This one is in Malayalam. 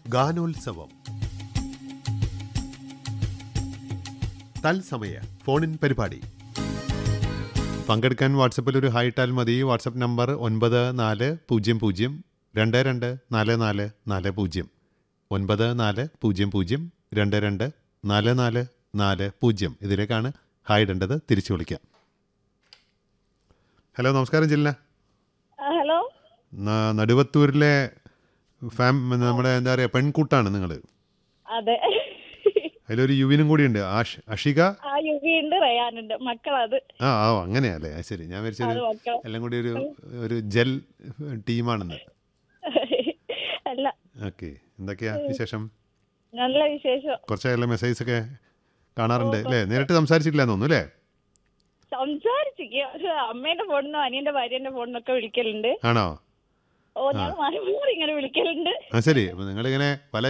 ഗാനോത്സവം തത്സമയ ഫോണിൻ പരിപാടി പങ്കെടുക്കാൻ വാട്സപ്പിൽ ഒരു ഹായ് ഇട്ടാൽ മതി വാട്സപ്പ് നമ്പർ ഒൻപത് നാല് പൂജ്യം പൂജ്യം രണ്ട് രണ്ട് നാല് നാല് നാല് പൂജ്യം ഒൻപത് നാല് പൂജ്യം പൂജ്യം രണ്ട് രണ്ട് നാല് നാല് നാല് പൂജ്യം ഇതിലേക്കാണ് ഹായ് ഇടേണ്ടത് തിരിച്ചു വിളിക്കാം ഹലോ നമസ്കാരം ജില്ല ആ, ഹലോ ന- നടുവത്തൂരിലെ ഫാം നമ്മുടെ എന്താ പറയുക പെൺകൂട്ടാണ് നിങ്ങൾ അതെ അതിലൊരു യുവിനും കൂടിയുണ്ട് ആഷ് അഷിക ആ യുവിയുണ്ട് റയാനുണ്ട് മക്കളത് ആ ആ അങ്ങനെയല്ലേ ആ, ശരി ഞാൻ അത് വിചാരിച്ചൊരു മക്കൾ എല്ലാം കൂടി ഒരു ഒരു ജെൽ ടീമാണെന്ന് അല്ല ഓക്കെ എന്തൊക്കെയാ വിശേഷം നല്ല വിശേഷം കുറച്ചായുള്ള മെസ്സേജ് ഒക്കെ കാണാറുണ്ട് അല്ലേ നേരിട്ട് സംസാരിച്ചിട്ടില്ല തോന്നുന്നു അല്ലേ സംസാരിച്ചിരിക്കുക പക്ഷെ അമ്മേന്റെ ഫോണിനും അനിയന്റെ ഭാര്യന്റെ ഫോണിനൊക്കെ വിളിക്കലുണ്ട് ആണോ ഓ ഞാൻ മാറി മാറി ഇങ്ങനെ വിളിക്കലുണ്ട് ആ ശരി അപ്പം നിങ്ങളിങ്ങനെ പല